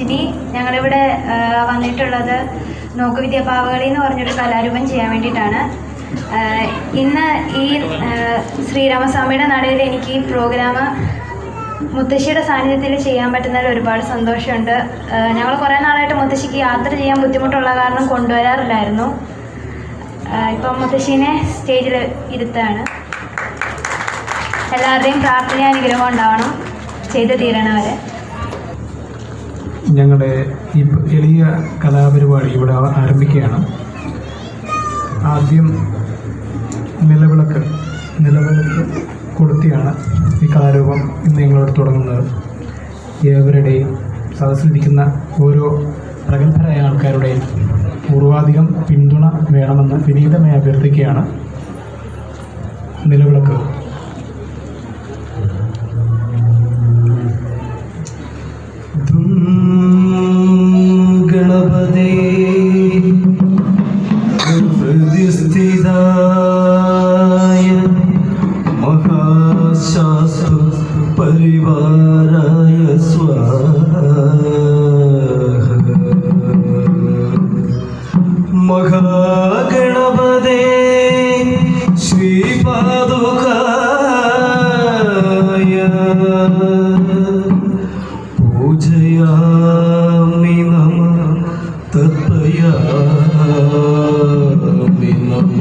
രഞ്ജിനി ഞങ്ങളിവിടെ ആ, വന്നിട്ടുള്ളത് നോക്കുവിദ്യ പാവകളി എന്ന് പറഞ്ഞൊരു കലാരൂപം ചെയ്യാൻ വേണ്ടിയിട്ടാണ് ആ, ഇന്ന് ഈ ആ, ശ്രീരാമസ്വാമിയുടെ നടയിൽ എനിക്ക് ഈ പ്രോഗ്രാം മുത്തശ്ശിയുടെ സാന്നിധ്യത്തിൽ ചെയ്യാൻ പറ്റുന്നതിൽ ഒരുപാട് സന്തോഷമുണ്ട് ഞങ്ങൾ കുറേ നാളായിട്ട് മുത്തശ്ശിക്ക് യാത്ര ചെയ്യാൻ ബുദ്ധിമുട്ടുള്ള കാരണം കൊണ്ടുവരാറില്ലായിരുന്നു ആ, ഇപ്പം മുത്തശ്ശീനെ സ്റ്റേജിൽ ഇരുത്താണ് എല്ലാവരുടെയും പ്രാർത്ഥന അനുഗ്രഹം ഉണ്ടാവണം ചെയ്ത് തീരണവരെ ഞങ്ങളുടെ ഈ എളിയ കലാപരിപാടി ഇവിടെ ആ- ആരംഭിക്കുകയാണ് ആദ്യം നിലവിളക്ക് നിലവിളക്ക് കൊളുത്തിയാണ് ഈ കലാരൂപം ഇന്ന് ഞങ്ങളോട് തുടങ്ങുന്നത് ഏവരുടെയും സദസ്സിലിരിക്കുന്ന ഓരോ പ്രഗത്ഭരായ ആൾക്കാരുടെയും പൂർവാധികം പിന്തുണ വേണമെന്ന് വിനീതമായി അഭ്യർത്ഥിക്കുകയാണ് നിലവിളക്ക് ഗണപതേ ഹൃദിസ്ഥിതായ മഹാശാസ്ത്ര പരിവാരായ സ്വാഹ മഹാഗണപതേ ശ്രീപാദുകായ പൂജയാമി നമ തത്പയാമി നമ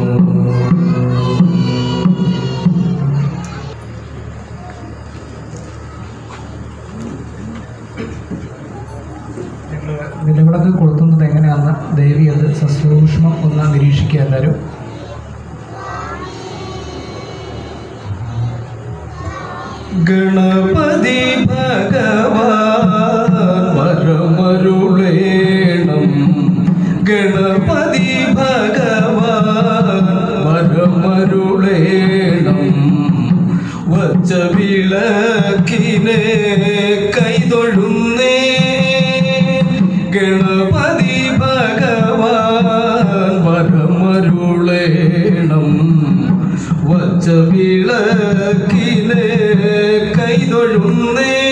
ഞങ്ങൾ നിലവിളക്ക് കൊളുത്തുന്നത് എങ്ങനെയാണെന്ന് ദേവി അത് സസൂക്ഷ്മം ഒന്ന് നിരീക്ഷിക്കുക എല്ലാവരും ഗണപതി ഭഗവാൻ വരമരുളേണം ഗണപതി ഭഗവാൻ വരമരുളേണം വച്ച വിളക്കിനെ കൈതൊഴുന്നേ ഗണപതി ഭഗവാൻ വരമരുളേണം വച്ച വിളക്കിനെ കൈതൊഴുന്നേ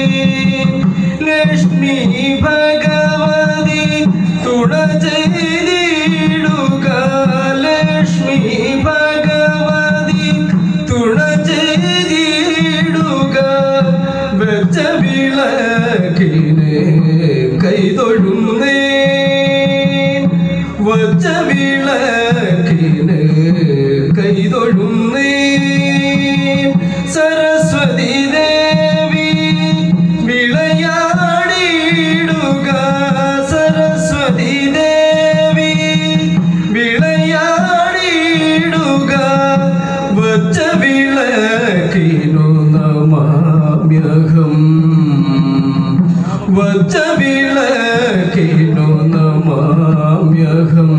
ലക്ഷ്മി ഭഗവതി തുണ ചെയ്തിടുക ലക്ഷ്മി ഭഗവതി തുണ ചെയ്തിടുക വെച്ച വിളക്കിനെ കൈതൊഴുന്നേ വച്ച വിളക്കിന് കൈതൊഴുന്നേ സരസ്വതി ദേവി വിളയാടിയിടുക സരസ്വതി ദേവി വിളയാടിയിടുക വച്ച വിളക്കിനു നമാമ്യഹം വച്ച വിളക്കിനു നമാമ്യഹം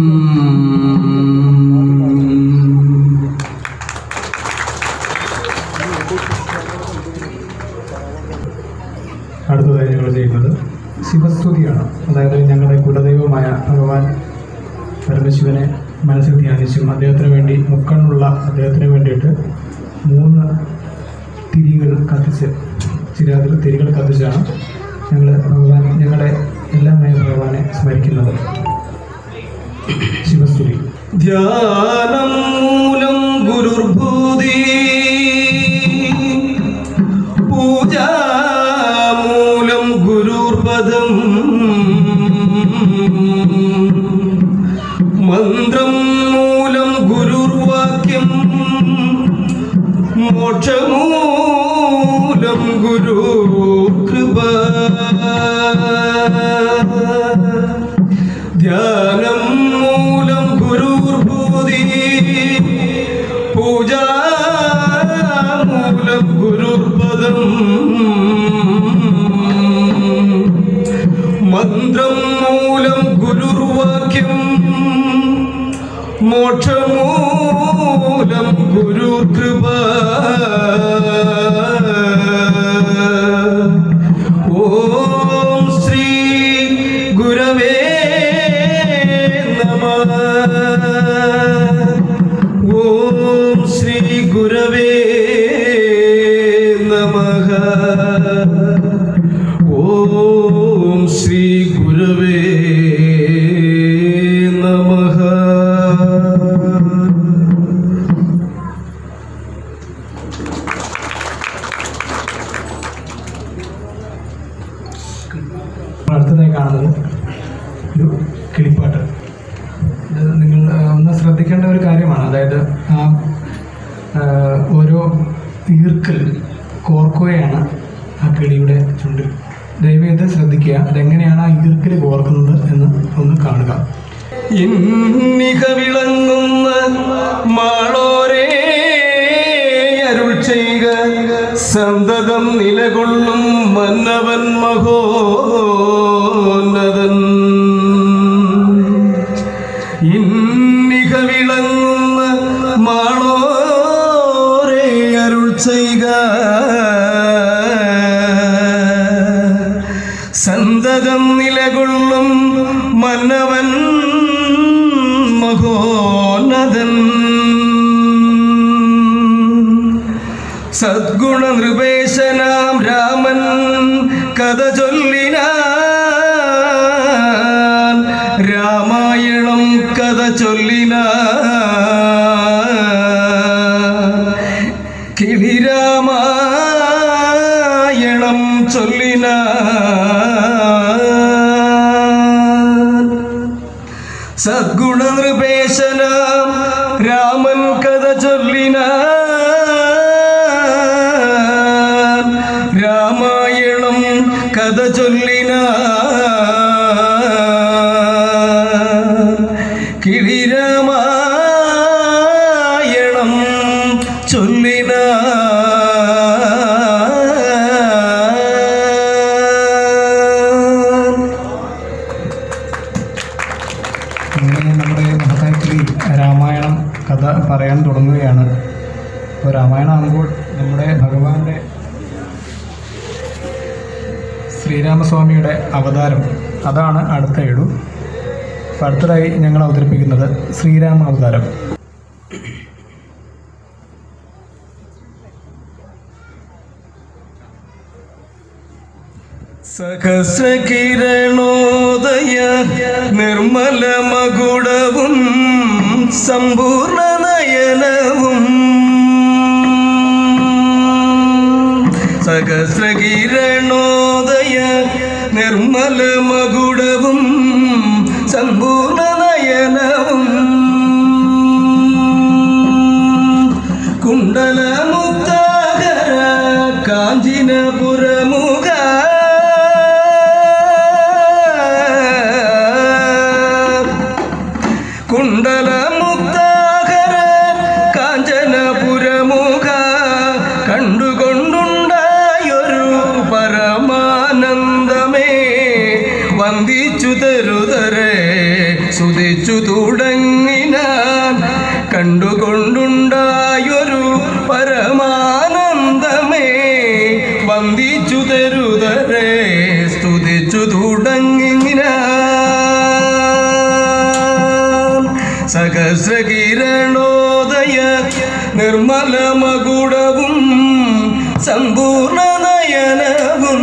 അടുത്തതായി ഞങ്ങൾ ചെയ്യുന്നത് ശിവസ്തുതിയാണ് അതായത് ഞങ്ങളുടെ കുലദൈവമായ ഭഗവാൻ പരമശിവനെ മനസ്സിൽ ധ്യാനിച്ചും അദ്ദേഹത്തിന് വേണ്ടി മുക്കണ്ണുള്ള അദ്ദേഹത്തിന് വേണ്ടിയിട്ട് മൂന്ന് തിരികൾ കത്തിച്ച് ചിരാതിൽ തിരികൾ കത്തിച്ചാണ് ഞങ്ങൾ ഭഗവാൻ ഞങ്ങളുടെ എല്ലാമായ ഭഗവാനെ സ്മരിക്കുന്നത് ശിവസ്തുതി ധ്യാനം മൂലം ഗുരുർഭൂതി പൂജാമൂലം ഗുരുർപദം മന്ത്രം മൂലം ഗുരുർവാക്യം മോക്ഷമൂലം ഗുരു കൃപ ധ്യാനം മൂലം ഗുരുർഭൂതി പൂജാമൂലം ഗുരുർപദം മന്ത്രം മൂലം ഗുരുർവാക്യം മോക്ഷമൂലം ഗുരുകൃപ ഓം ശ്രീ ഗുരവേ നമ ഓം ശ്രീ ഗുരവേ നമ ഓം ഗുരവേ നമഃ അടുത്തതായി കാണുന്നത് ഒരു കിളിപ്പാട്ട് ഇത് നിങ്ങൾ ആ, ഒന്ന് ശ്രദ്ധിക്കേണ്ട ഒരു കാര്യമാണ് അതായത് ആ ആ, ഓരോ ഈർക്കൽ കോർക്കുകയാണ് ആ കിളിയുടെ ചുണ്ടിൽ ദയവ് ഇത് ശ്രദ്ധിക്കുക അതെങ്ങനെയാണ് ആ ഈർക്കൽ കോർക്കുന്നത് എന്ന് ഒന്ന് കാണുക ഇന്നിക വിളങ്ങുന്ന മാളോരേ അരുൾ ചെയ്യുക സന്തതം നിലകൊള്ളും മന്നവൻ മഹോന്നതൻ ഇന്നിക വിളങ്ങുന്ന മാളോരേ അരുൾ ചെയ്യുക സന്തതം നിലകൊള്ളും മന്നവൻ മഹോന്നതൻ സദ്ഗുണ നൃപേശനാം രാമൻ കഥ ചൊല്ലിനാൻ രാമായണം കഥ ചൊല്ലിനാൻ കിളിരാമായണം ചൊല്ലിനാൻ സദ്ഗുണ നൃപേശനാം രാമൻ കഥ ചൊല്ലിനാൻ രാമായണം കഥ ചൊല്ലിനാൻ കിളിരാമായണം ചൊല്ലിനാൻ അങ്ങനെ നമ്മുടെ മഹത്തായി രാമായണം കഥ പറയാൻ തുടങ്ങുകയാണ് അപ്പോൾ രാമായണം ആകുമ്പോൾ നമ്മുടെ ഭഗവാന്റെ ശ്രീരാമസ്വാമിയുടെ അവതാരം അതാണ് അടുത്ത ഏടു അപ്പോൾ അടുത്തതായി ഞങ്ങൾ അവതരിപ്പിക്കുന്നത് ശ്രീരാമ അവതാരം സഹസ്രകിരണോദയ നിർമ്മല മകുടവും സമ്പൂർണ്ണ നയനവും സഹസ്രകിരണോദയ നിർമ്മല മകുടവും സമ്പൂർണ്ണ നയനവും കുണ്ടലമുക്താകര കാഞ്ചിനപുരമുഖ കുണ്ടലമുക്താകര കാഞ്ചനപുരമുഖ കണ്ടുകൊണ്ടുണ്ടായൊരു പരമാനന്ദമേ വന്ദിച്ചു തരുതരെ സുതിച്ചു തുടങ്ങിനാൻ കണ്ടുകൊണ്ടുണ്ടായൊരു പരമാനന്ദമേ വന്ദിച്ചു തരുതരെ സ്തുതിച്ചു തുടങ്ങിനാൻ സഹസ്രകിരണോദയ നിർമ്മല മകുടവും സമ്പൂർണ്ണ നയനവും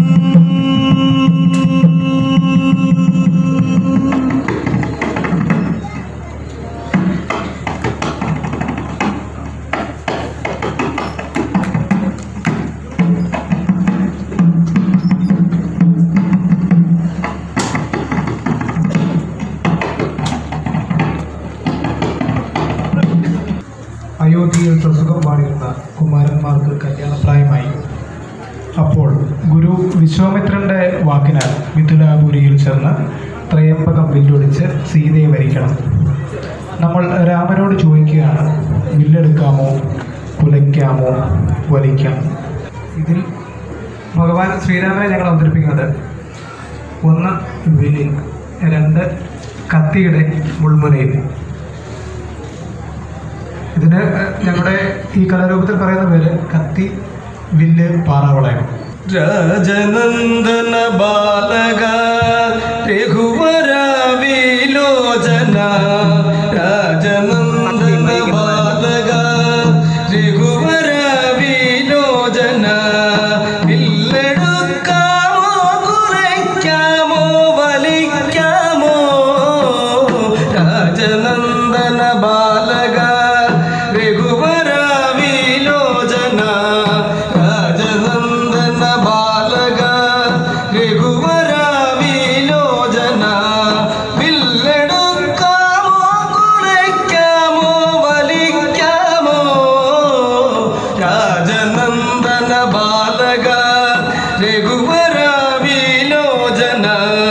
അയോധ്യയിൽ പ്രസുഖം പാടിയിരുന്ന കുമാരന്മാർക്ക് കല്യാണപ്രായമായി അപ്പോൾ ഗുരു വിശ്വാമിത്രന്റെ വാക്കിനാൽ മിഥുലാപുരിയിൽ ചെന്ന് ത്രയംബകം വില്ലൊടിച്ച് സീതയെ വരിക്കണം നമ്മൾ രാമനോട് ചോദിക്കുകയാണ് വില്ലെടുക്കാമോ കുലയ്ക്കാമോ വലിക്കാം ഇതിൽ ഭഗവാൻ ശ്രീരാമനെ ഞങ്ങൾ അവതരിപ്പിക്കുന്നത് ഒന്ന് വില്ലിൽ രണ്ട് കത്തിയുടെ മുൾമുനയിൽ ഇതിന് ഞങ്ങളുടെ ഈ കലാരൂപത്തിൽ പറയുന്ന പേര് കത്തി വില്ല് പാറാവളയം രാജനന്ദന ബാലക രഘുവര വിലോചന രാജനന്ദന ബാലക രഘുവര വിലോചന വില്ലെടുക്കാമോ കുലയ്ക്കാമോ വലി രഘുവര വിലോചന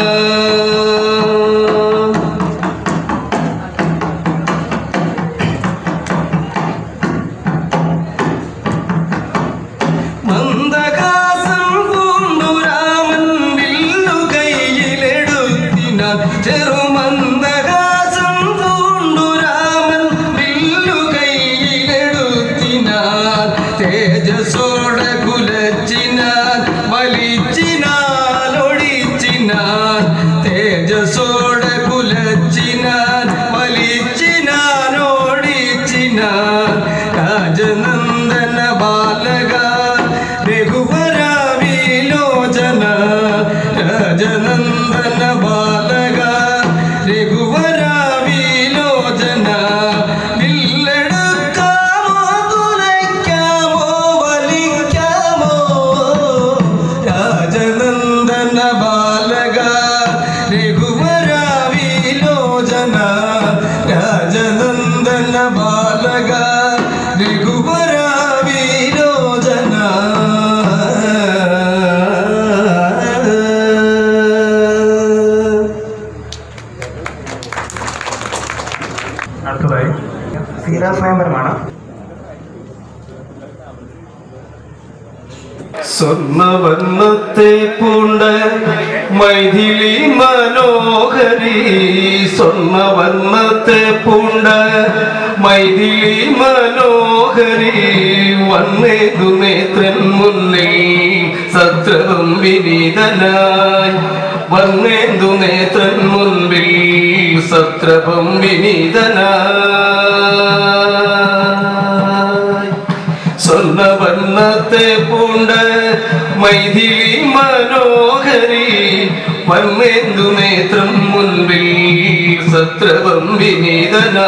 മന്ദഹാസം പൂണ്ടു രാമൻ വില്ലു കയ്യിലെടുത്തിനാൻ ചെറുമന്ദഹാസം പൂണ്ടു രാമൻ വില്ലു കയ്യിലെടുത്തിനാൻ തേജസ്സോടെ കുലച്ചിനാൻ വലിച്ചിനാൽ ഒഴിച്ചിനാൻ തേജസ്സോടെ കുലച്ചിനാൻ വലിച്ചിനാൻ ഓടിച്ചിനാൻ രാജനന്ദന ബാലക രഘുവര വിലോചന രാജനന്ദന ബാലക രഘുവര വിലോചന വില്ലെടുക്കാമോ തുലയ്ക്കാമോ വലിക്കാമോ രാജനന്ദന ബാലക രഘുവര വിലോചന രാജനന്ദന ബാലക രഘുവര വിലോചന അടുത്തതായി സീതാ സ്വയംവരമാണ് സ്വർണവർണ്ണത്തെ പൂണ്ട മൈഥിലി മനോഹരി സ്വർണവർണ്ണത്തെ പൂണ്ട മൈഥിലി മനോഹരി വന്നേതു നേത്രൻ മുന്നിൽ സത്രവും വിനീതനായി വന്നേന്തു നേത്രൻ മുൻപിൽ സത്രവും വിനീതനായി സ്വർണവർണ്ണത്തെ പൂണ്ട മൈഥിലി മനോഹരി വന്നേന്തു നേത്രം മുൻപിൽ സത്രവം വിനീതന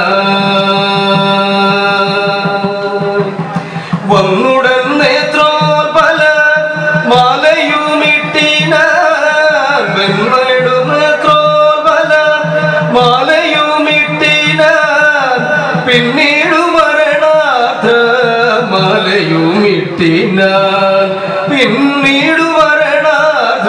വന്നുടൻ നേത്രോൽപല മാലയുമിട്ടിന വെൺവലിടും നേത്രോൽപല മാലയുമിട്ടിന പിന്നീടു മരണാഥ മാലയുമിട്ടിനാൻ പിന്നീടു മരണാഥ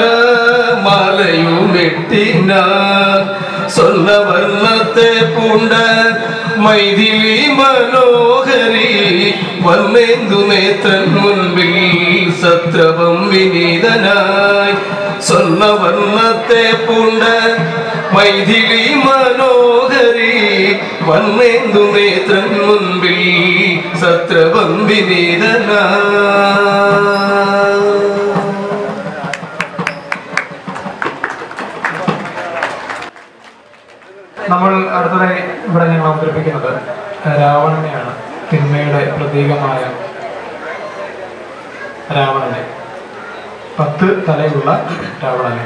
മാലയുമിട്ടിനാൻ സ്വർണ്ണവർണ്ണത്തെ പൂണ്ട മൈഥിലി മനോഹരി വന്നേന്തു നേത്രൻ മുൻപിൽ സത്രവം വിനീതനായി സ്വർണ്ണവർണ്ണത്തെ പൂണ്ട മൈഥിലി മനോഹരി വന്നേന്തു നേത്രൻ മുൻപിൽ സത്രവം വിനീതനായി നമ്മൾ അടുത്തതായി ഇവിടെ ഞങ്ങൾ അവതരിപ്പിക്കുന്നത് രാവണനെയാണ് തിന്മയുടെ പ്രതീകമായ രാവണനെ പത്ത് തലയുള്ള രാവണനെ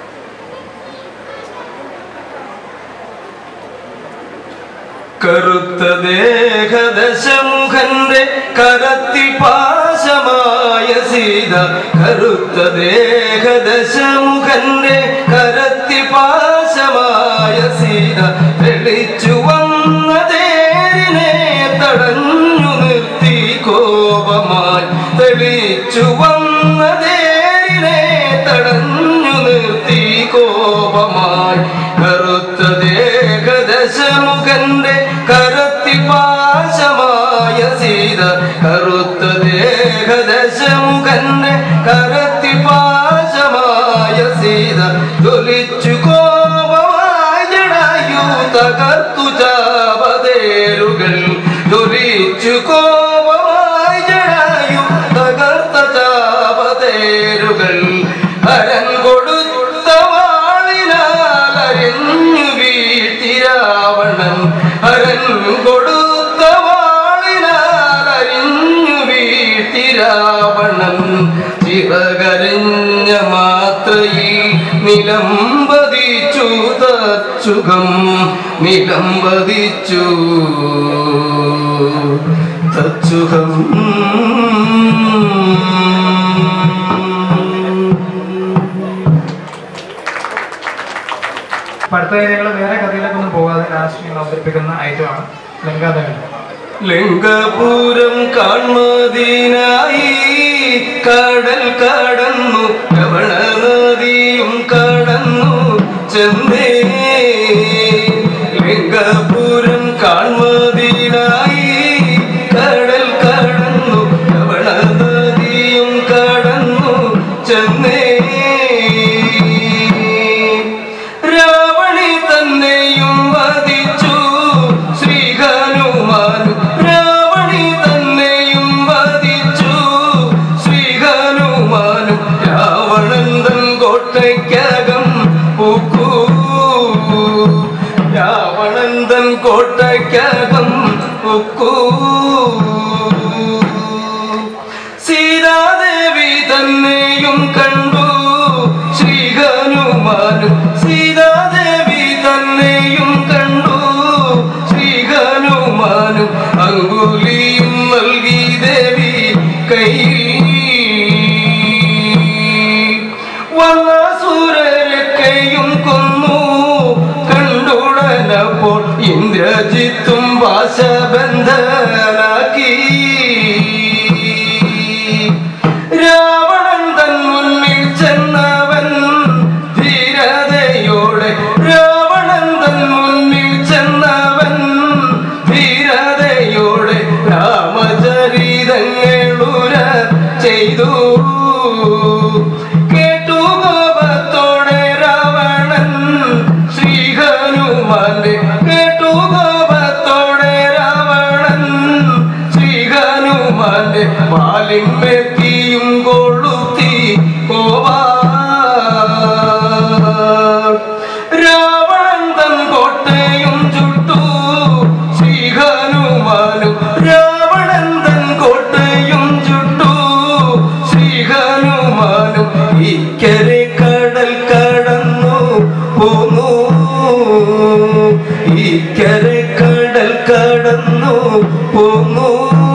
കറുത്ത ദേഹദശമുഖന്റെ കരത്തിൽ പാശമായ സീത കറുത്ത ദേഹദശമുഖന്റെ കരത്തിൽ പാശമായ സീത തെളിച്ചു വന്ന തേരിനെ തടഞ്ഞു നിർത്തി കോപമായി തെളിച്ചു വന്ന തേരിനെ തടഞ്ഞു നിർത്തി കോപമായി കറുത്ത ദേഹദശമുഖന്റെ കരത്തി പാശമായ സീത കറുത്ത ദേഹദശമുഖന്റെ കരത്തി പാശമായ സീത തൊലിച്ചു കോപമായി ജടായു തകർത്തു ചാവതേരുകൾ തൊലിച്ചു കോപമായി ജടായു തകർത്ത ചാവതേരുകൾ അരൻ കൊടുത്ത വാളിനാൽ അരിഞ്ഞു വീഴ്ത്തി രാവണൻ അരൻ കൊടുത്ത വാളിനാൽ അരിഞ്ഞു വീഴ്ത്തി രാവണൻ ചിറകരഞ്ഞ മാത്രയിൽ നിലംപതിച്ചു തച്ചുകം നിലംപതിച്ചു തച്ചുകം അപ്പൊ അടുത്തതായി ഞങ്ങൾ വേറെ കഥയിലേക്കൊന്നും പോകാതെ ലാസ്റ്റ് ഞങ്ങൾ അവതരിപ്പിക്കുന്ന ഐറ്റമാണ് ലങ്കാദഹനം ലങ്കപുരം കാൺമതിനായി കടൽ കടന്നു കൊലയ്ക്കകം ഒക്കൂ സീതാദേവി തന്നെയും കണ്ടു ശ്രീ ഹനുമാനും സീതാദേവി തന്നെയും കണ്ടു ശ്രീ ഹനുമാനും അങ്കുലിയും നൽകി ദേവി കയ്യിൽ വല്ലാസുരരൊക്കെയും കൊന്നു കണ്ടുടനപ്പോൾ ഇന്ദ്രജിത്തും വാശബന്ധനാക്കി രാവണൻ തൻ മുന്നിൽ ചെന്നവൻ ധീരതയോടെ രാവണൻ തൻ മുന്നിൽ ചെന്നവൻ ധീരതയോടെ രാമചരിതങ്ങളുര ചെയ്തു കേട്ടു കോപത്തോടെ രാവണൻ ശ്രീ ഹനുമാന്റെ കേട്ടു കോപത്തോടെ രാവണൻ ശ്രീ ഹനുമാന്റെ പാലിന്മേത്തിയും കൊളുത്തി കോവാ രാവണൻ തൻ കോട്ടയും ചുട്ടു ശ്രീ ഹനുമാനും രാവണൻ തൻ കോട്ടയും ചുട്ടു ശ്രീ ഹനുമാനും ഇക്കരെ കടൽ കടന്നു പോന്നു ഇക്കരെ കടൽ കടന്നു പോന്നു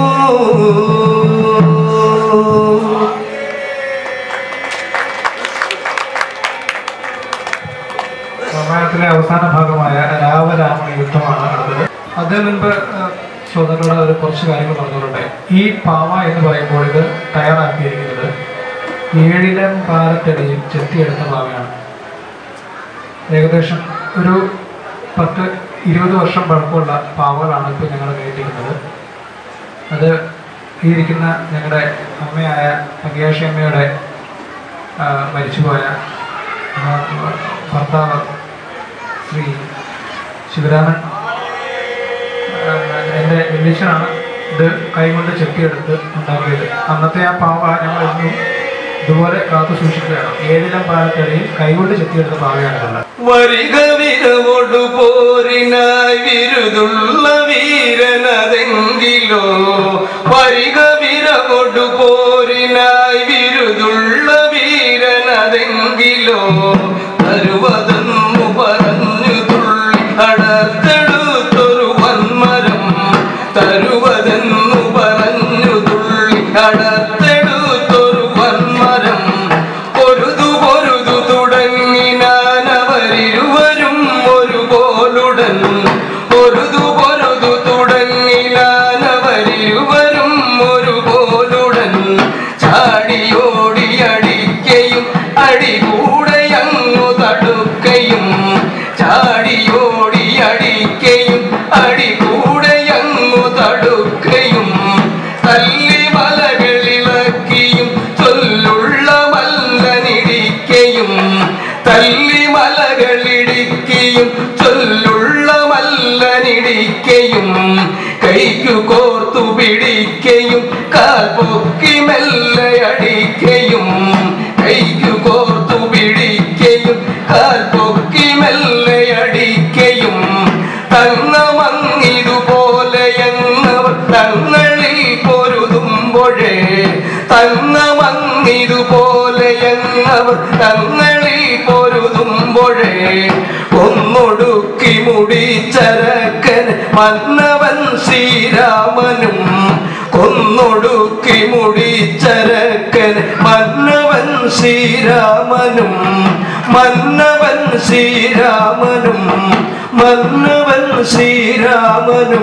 രാമായണത്തിലെ അവസാന ഭാഗമായ രാമരാവണ യുദ്ധമാണ് അടുത്തത് അതിനു മുൻപ് ആ, ശ്രോതാക്കളോട് ഒരു കുറച്ച് കാര്യങ്ങൾ പറഞ്ഞുകൊള്ളട്ടെ ഈ പാവ എന്ന് പറയുമ്പോൾ ഇത് തയ്യാറാക്കിയിരിക്കുന്നത് ഏഴിലം പാലത്തടിയിൽ ചെത്തിയെടുത്ത പാവയാണ് ഏകദേശം ഒരു പത്ത് ഇരുപത് വർഷം പഴക്കമുള്ള പാവകളാണ് ഇപ്പോൾ ഞങ്ങൾ കയറ്റിക്കുന്നത് അത് ഈ ഇരിക്കുന്ന ഞങ്ങളുടെ അമ്മയായ പങ്കിയാഷി അമ്മയുടെ ആ, മരിച്ചുപോയ ആ, ഭർത്താവ് ശ്രീ ശിവരാമൻ ആ, എൻ്റെ വലിയച്ഛനാണ് ഇത് കൈകൊണ്ട് ചെത്തിയെടുത്ത് ഉണ്ടാക്കിയത് അന്നത്തെ ആ പാവ ഞങ്ങൾ ഇന്നും ഇതുപോലെ കാത്തു സൂക്ഷിക്കുകയാണ് ഏഴിലം പാലക്കരയിൽ കൈകൊണ്ട് ചെത്തിയെടുത്ത പാവയാണിതുള്ളത് വരിക വിരവോടു പോരിനായി വിരുതുള്ള വീരനതെങ്കിലോ വരിക വിരവോടു പോരിനായി വിരുതുള്ള വീരനതെങ്കിലോ തരുവതെന്നു പറഞ്ഞു തുള്ളി അടർത്തെടുത്തൊരു വന്മരം തരുവതെന്നു പറഞ്ഞു തുള്ളി അടർത്തെടുത്തൊരു വന്മരം പൊരുതു പൊരുതു തുടങ്ങിനാനവരിരുവരും ഒരുപോലുടൻ പൊരുതു പൊരുതു തുടങ്ങിനാനവരിരുവരും ഒരുപോലുടൻ ചാടിയോടി അടിക്കയും അടികൂടയങ്ങു തടുക്കയും ചാടിയോടി അടിക്കയും അടികൂടയങ്ങു തടുക്കയും തല്ലി മലകളിളക്കിയും ചൊല്ലുള്ള മല്ലനിടിക്കയും തല്ലി മലകളിടിക്കയും ചൊല്ലുള്ള മല്ലനിടിക്കയും കൈക്കു കോർത്തു പിടിക്കയും കാൽ പൊക്കി മെല്ലെ അടിക്കയും കൈക്കു കോർത്തു പിടിക്കയും കാൽ പൊക്കി മെല്ലെ അടിക്കയും തന്ന മങ്ങിതുപോലെ എന്നവർ തങ്ങളിൽ പൊരുതുമ്പോഴേ തന്ന മങ്ങിതുപോലെ എന്നവർ തങ്ങളിൽ പൊരുതുമ്പോഴേ ഒന്നൊടുക്കി മുടിച്ചരക്കൻ മന്നവൻ ശ്രീരാമനും കൊന്നൊടുക്കി മുടിച്ചരക്കൻ മന്നവൻ ശ്രീരാമനും മന്നവൻ ശ്രീരാമനും മന്നവൻ ശ്രീരാമനും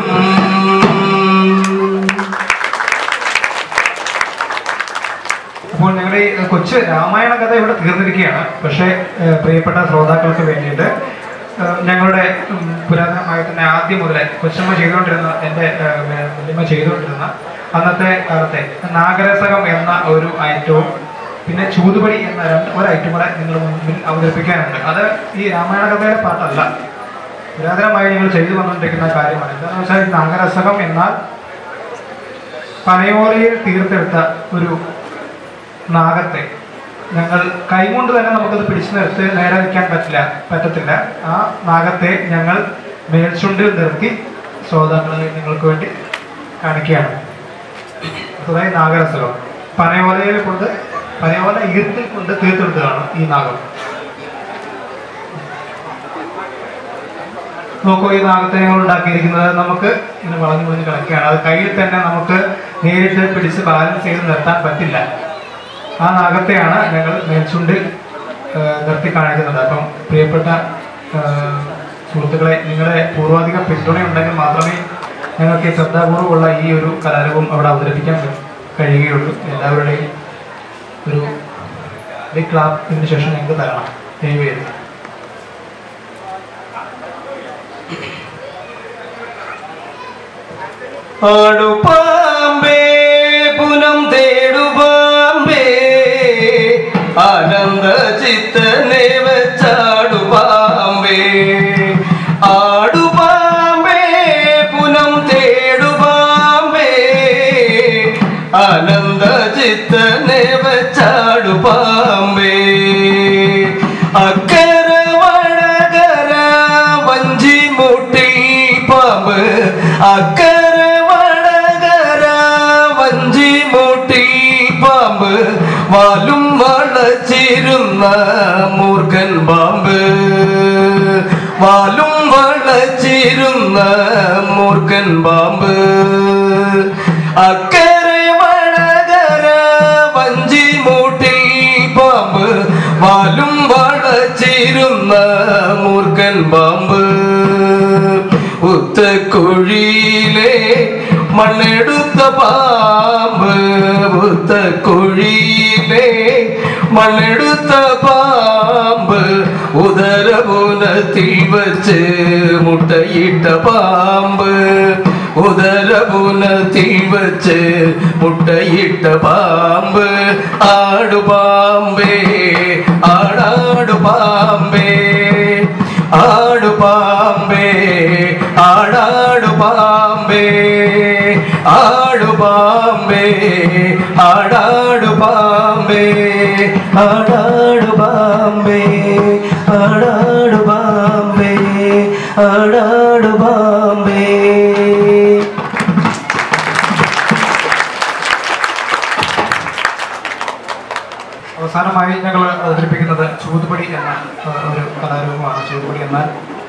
അപ്പോൾ ഞങ്ങളുടെ ഈ കൊച്ചു രാമായണ കഥ ഇവിടെ തീർന്നിരിക്കുകയാണ് പക്ഷേ ഏഹ്, പ്രിയപ്പെട്ട ശ്രോതാക്കൾക്ക് വേണ്ടിയിട്ട് ഏഹ്, ഞങ്ങളുടെ ഉം, പുരാതനമായി തന്നെ ആദ്യം മുതലേ കൊച്ചമ്മ ചെയ്തുകൊണ്ടിരുന്ന എൻ്റെ ഏഹ്, വല്യമ്മ ചെയ്തുകൊണ്ടിരുന്ന അന്നത്തെ കാലത്തെ നാഗരസകം എന്ന ഒരു ഐറ്റവും പിന്നെ ചൂതുപടി എന്ന രണ്ട് ഒരു ഐറ്റം കൂടെ നിങ്ങൾ മുൻപിൽ അവതരിപ്പിക്കാനുണ്ട് അത് ഈ രാമായണ കഥയുടെ പാട്ടല്ല പുരാതനമായി ഞങ്ങൾ ചെയ്തു വന്നുകൊണ്ടിരിക്കുന്ന കാര്യമാണ് എന്താണെന്ന് വെച്ചാൽ ഈ നാഗരസകം എന്നാൽ പനയോലയിൽ തീർത്തെടുത്ത ഒരു നാഗത്തെ ഞങ്ങൾ കൈകൊണ്ട് തന്നെ നമുക്കത് പിടിച്ചു നിർത്തി നേരെ നിൽക്കാൻ പറ്റില്ല പറ്റത്തില്ല ആ നാഗത്തെ ഞങ്ങൾ മേൽചുണ്ടിൽ നിർത്തി ശ്രോതാക്കളെ നിങ്ങൾക്ക് വേണ്ടി കാണിക്കുകയാണ് അടുത്തതായി നാഗരസലം പനയോലയിൽ കൊണ്ട് പനയോല ഈർത്തിൽ കൊണ്ട് തീർത്തെടുത്തതാണ് ഈ നാഗം നോക്കൂ ഈ നാഗത്തെ ഞങ്ങൾ ഉണ്ടാക്കിയിരിക്കുന്നത് നമുക്ക് ഇങ്ങനെ വളഞ്ഞു വളഞ്ഞ് കിടക്കുകയാണ് അത് കയ്യിൽ തന്നെ നമുക്ക് നേരിട്ട് പിടിച്ച് ബാലൻസ് ചെയ്ത് നിർത്താൻ പറ്റില്ല ആ നാഗത്തെയാണ് ഞങ്ങൾ മേൽച്ചുണ്ടിൽ ആ, നിർത്തി കാണിക്കുന്നത് അപ്പം പ്രിയപ്പെട്ട ആ, സുഹൃത്തുക്കളെ നിങ്ങളുടെ പൂർവാധിക പിന്തുണയുണ്ടെങ്കിൽ മാത്രമേ ഞങ്ങൾക്ക് ഈ ശ്രദ്ധാപൂർവമുള്ള ഈ ഒരു കലാരൂപം അവിടെ അവതരിപ്പിക്കാൻ കഴിയുകയുള്ളൂ എല്ലാവരുടെയും ഒരു ബിഗ് ക്ലാപ്പിന് ശേഷം ഞങ്ങൾക്ക് തരണം ദയവ് ചെയ്ത് ആടുപാമ്പേ പുനം തേടുപാമ്പേ ആനന്ദ ചിത്തനെ വെച്ചാടുപാമ്പേ ആടുപാമ്പേ പുനം തേടുപാമ്പേ ആനന്ദ ചിത്തനെ വെച്ചാടുപാമ്പേ അക്കര വടകര വഞ്ചി മുട്ടി പാമ്പ് അക്കര വടകര വഞ്ചി മുട്ടി പാമ്പ് വാലും വളച്ചിരുന്ന മൂർഖൻ പാമ്പ് വാലും വളച്ചിരുന്ന മൂർഖൻ പാമ്പ് അക്കരെ വടകര വഞ്ചി മൂട്ടി പാമ്പ് വാലും വളച്ചിരുന്ന മൂർഖൻ പാമ്പ് ഉത്തക്കുഴിയിലെ മണ്ണെടുത്ത പാമ്പ് ഉത്തക്കുഴിയിലെ മണ്ണെടുത്ത പാമ്പ് ഉദരപുനത്തിൽ വച്ച് മുട്ടയിട്ട പാമ്പ് ഉദരപുനത്തിൽ വച്ച് മുട്ടയിട്ട പാമ്പ് ആടുപാമ്പേ ആടാടു പാമ്പേ ആടു പാമ്പേ ആടാടു പാമ്പേ ആടു പാമ്പേ ആടാടു പാമ്പേ ആടാടു പാമ്പേ ആടാടു പാമ്പേ ആടാടു പാമ്പേ അവസാനമായി ഞങ്ങൾ അവതരിപ്പിക്കുന്നത് ചൂതുപടി എന്ന ആ, ഒരു കലാരൂപമാണ് ചൂതുപടി എന്നാൽ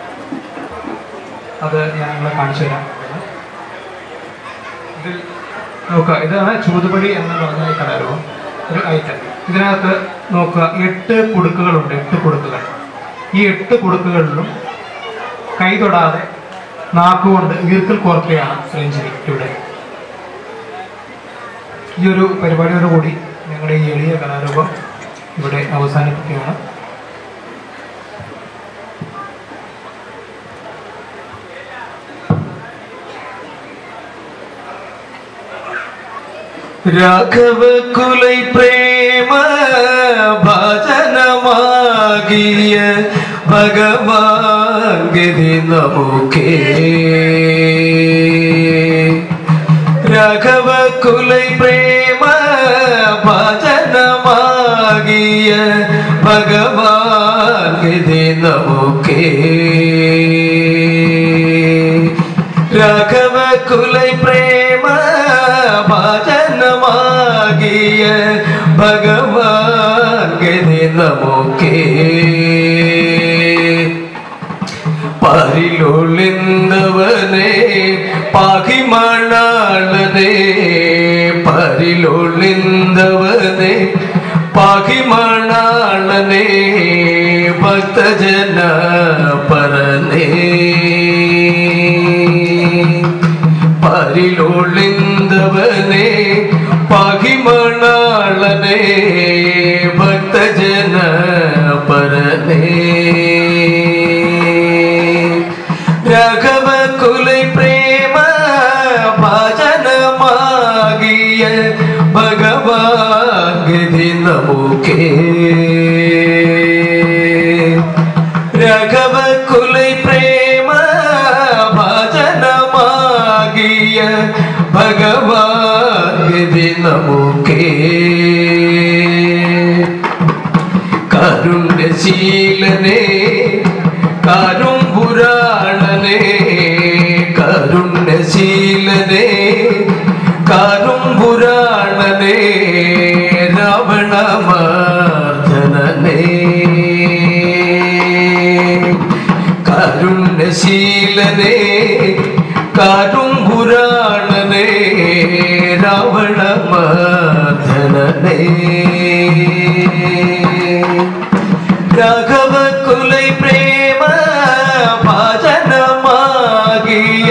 അത് ഞാൻ നിങ്ങളെ കാണിച്ചു തരാം ഇതിൽ നോക്കുക ഇതാണ് ചൂതുപടി എന്ന് പറഞ്ഞ ഈ കലാരൂപം ഒരു ഐറ്റം ഇതിനകത്ത് നോക്കുക എട്ട് കുടുക്കുകളുണ്ട് എട്ട് കുടുക്കുകൾ ഈ എട്ട് കുടുക്കുകളിലും കൈ തൊടാതെ നാക്കുകൊണ്ട് ഈർക്കൽ കോർക്കുകയാണ് രഞ്ജിനി ഇവിടെ ഈ ഒരു പരിപാടിയോട് കൂടി ഞങ്ങളുടെ ഈ എളിയ കലാരൂപം ഇവിടെ അവസാനിപ്പിക്കുകയാണ് രാഘവ കുലൈ പ്രേമ ഭജനമാകിയ ഭഗവാൻ ഗതി നമുക്കേ രാഘവ കുലൈ പ്രേമ ഭജനമാകിയ ഭഗവാൻ ഗതി നമുക്കേ രാഘവ കുലൈ പ്രേമ ഭജനമാകിയ ഭഗവാൻ ഗതി നമുക്കേ പരിലൊളിന്തവനെ പാകിമണാളനെ പരിലൊളിന്തവനെ പാകിമണാളനെ ഭക്തജന പരനേ പരിലൊളിന്തവനെ പാകിമണാളനെ ഭക്തജന പരനേ രാഘവ കുലൈ പ്രേമ ഭജനമാകിയ ഭഗവാൻ ഗതി നമുക്കേ രാഘവ കുലൈ പ്രേമ ഭജനമാകിയ ഭഗവാൻ ഗതി നമുക്കേ കാരുണ്യശീലനെ കാരും പുരാണനെ കരുണ്യ ക്ഷീരശീലനേ കാരും പുരാണനേ രാവണമധനനേ രാഘവ കുലൈ പ്രേമ ഭാജനമാകിയ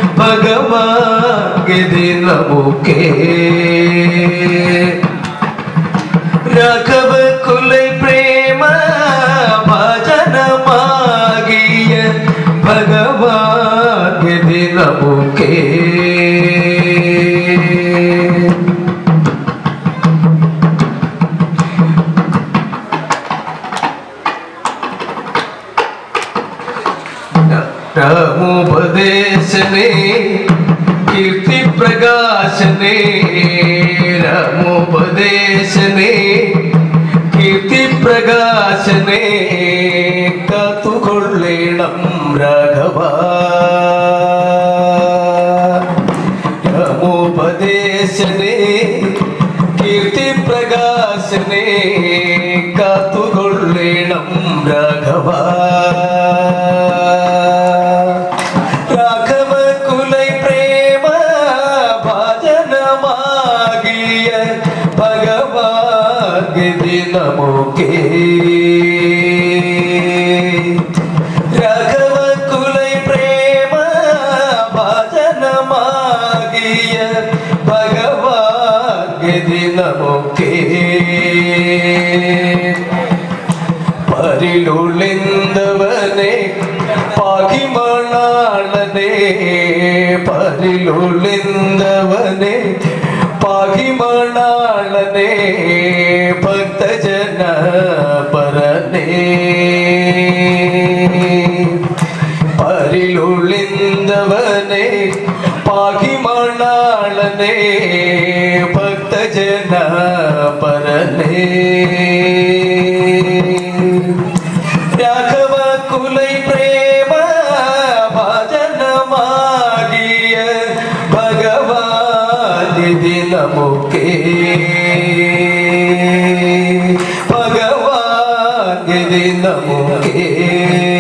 ഭഗവാഗതി നമുക്കേ രാഘവ കുലൈ പ്രേമ ഭജനമാകിയ ഭഗവാഗതി നമുക്കേ രാമോപദേശനേ കീർത്തി പ്രകാശനേ രാമോപദേശനേ കീർത്തി പ്രകാശനേ കാത്തുകൊള്ളേണം രാഘവ രാമോപദേശനേ കീർത്തി പ്രകാശനേ കാത്തുകൊള്ളേണം രാഘവ രാഘവ കുലൈ പ്രേമ ഭജനമാകിയ ഭഗവാഗതി നമുക്കേ രാഘവ കുലൈ പ്രേമ ഭജനമാകിയ ഭഗവാഗതി നമുക്കേ പരിലുള്ളിന്തവനെ പാകിമണാളനെ പരിലുള്ളിന്തവനെ പാകിമണാളനെ ഭക്തജന പരനേ പരിലുള്ളിന്തവനെ പാകിമണാളനെ ഭക്തജന പരനേ രാഘവ കുലൈ പ്രേമ ഭജനമാകിയ ഭഗവാനിധി നമുക്കേ ഭഗവാനിധി നമുക്കേ